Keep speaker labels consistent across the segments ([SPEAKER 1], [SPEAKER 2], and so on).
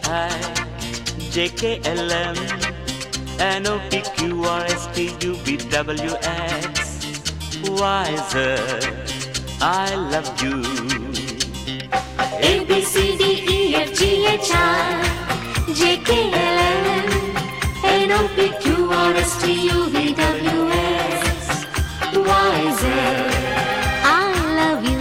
[SPEAKER 1] I, J K L M, N O P Q R S T U V W X, Y Z. I love you.
[SPEAKER 2] A B C D E F G H I J K L M N O P Q R S T U V W X Y Z I love you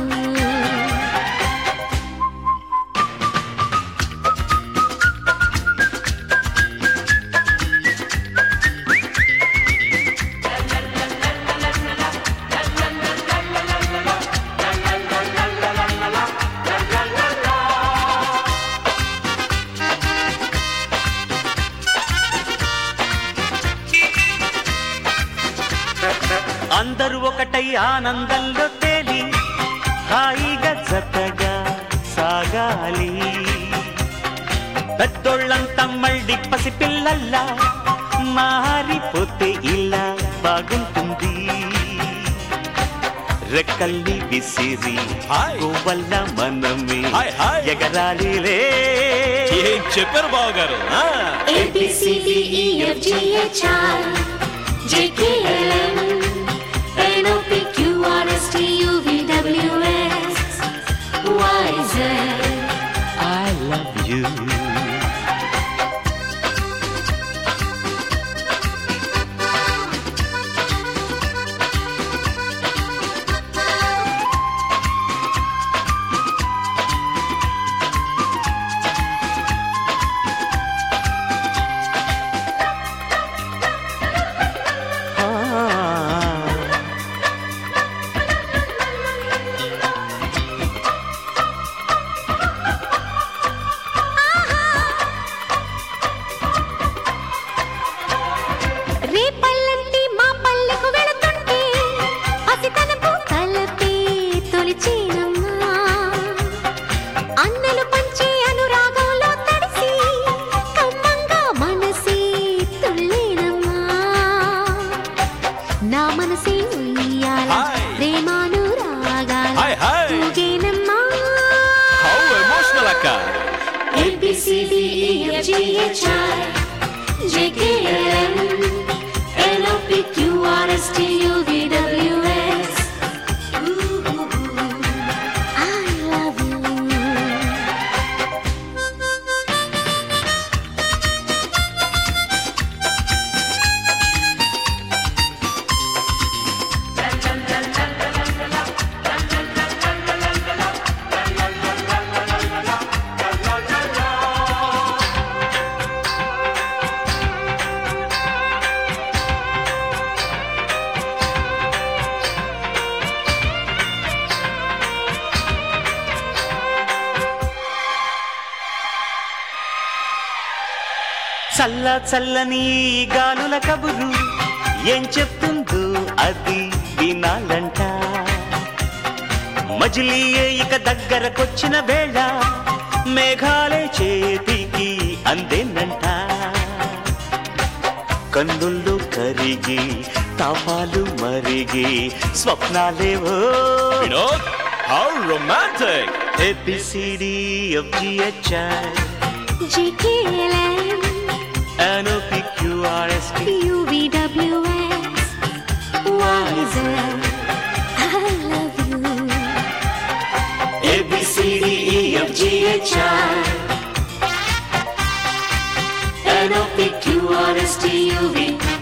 [SPEAKER 1] అందరూ ఒకటై ఆనందంలో తేలి హాయిగా జతగా సాగాలి పెద్దోళ్ళంతా మళ్ళీ పసిపిల్లల్లా మారిపోతే ఇలా బాగుంటుంది రెక్కల్ని విసిరి
[SPEAKER 3] హాయ్.
[SPEAKER 1] వల్ల మనమే
[SPEAKER 3] హాయ్, హాయ్.
[SPEAKER 1] ఎగరాలిలే
[SPEAKER 3] ఏం చెప్పారు బావగారు ఆ?
[SPEAKER 2] A B C D E F G H I J K L M N O P Q R S T U V W X Y Z
[SPEAKER 1] I love you. Ah.
[SPEAKER 2] రేపల్లంటి మా పల్లెకు వెళుతుంటే పసితనపు తలపే తొలిచేనమ్మా అన్నలు పంచే అనురాగంలో తడిసి కమ్మంగా మనసే తుల్లేనమ్మా నా మనసే ఉయ్యాల
[SPEAKER 3] హాయ్.
[SPEAKER 2] ప్రేమానురాగాల
[SPEAKER 3] హాయ్, హాయ్.
[SPEAKER 2] ఊగేనమ్మా
[SPEAKER 3] హౌ ఎమోషనల్ అక్క
[SPEAKER 2] A B C D E F G H I J K L M N O P Q R S T U V W X I love you
[SPEAKER 1] చల్ల చల్లని ఈ గాలుల కబురు ఏం చెప్తుందో అది వినాలంట మజిలీ ఇక దగ్గరకొచ్చిన వేళ మేఘాలే చేతికి అందేనంట కన్నుల్లో కరిగి తాపాలు మరిగి స్వప్నాలేవో
[SPEAKER 3] Vinod how romantic
[SPEAKER 1] A B C D F GHI
[SPEAKER 2] J K L M
[SPEAKER 1] ఎన్ఓపిక్యూఆర్ఎస్టి
[SPEAKER 2] U V W X Y Z I love you
[SPEAKER 1] A B C D E F G H I N O P Q R S T U V